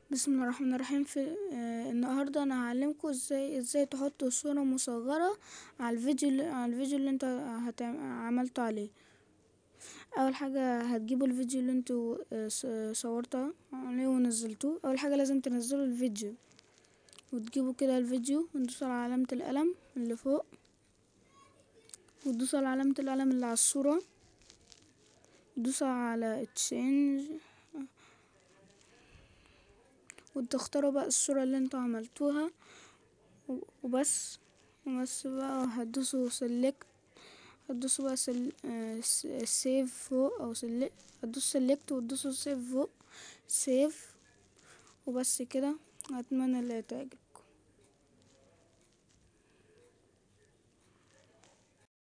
بسم الله الرحمن الرحيم في آه النهارده انا هعلمكم ازاي ازاي تحطوا صورة مصغرة على الفيديو اللي على الفيديو اللي انت هتعم- عملته عليه اول حاجة هتجيبوا الفيديو اللي انتوا آه، ص- صورته عليه ونزلتوه اول حاجة لازم تنزلوا الفيديو وتجيبوا كده الفيديو وتدوسوا على علامة القلم اللي فوق وتدوسوا على علامة القلم اللي على الصورة وتدوسوا على تشينج وتختاروا بقى الصورة اللي انتوا عملتوها و- وبس وبس بقى هتدوسوا سيلكت هتدوسوا بقى سل... سيف فوق او سيلكت هتدوسوا سيلكت وتدوسوا سيف فوق سيف وبس كده اتمنى اللي تعجب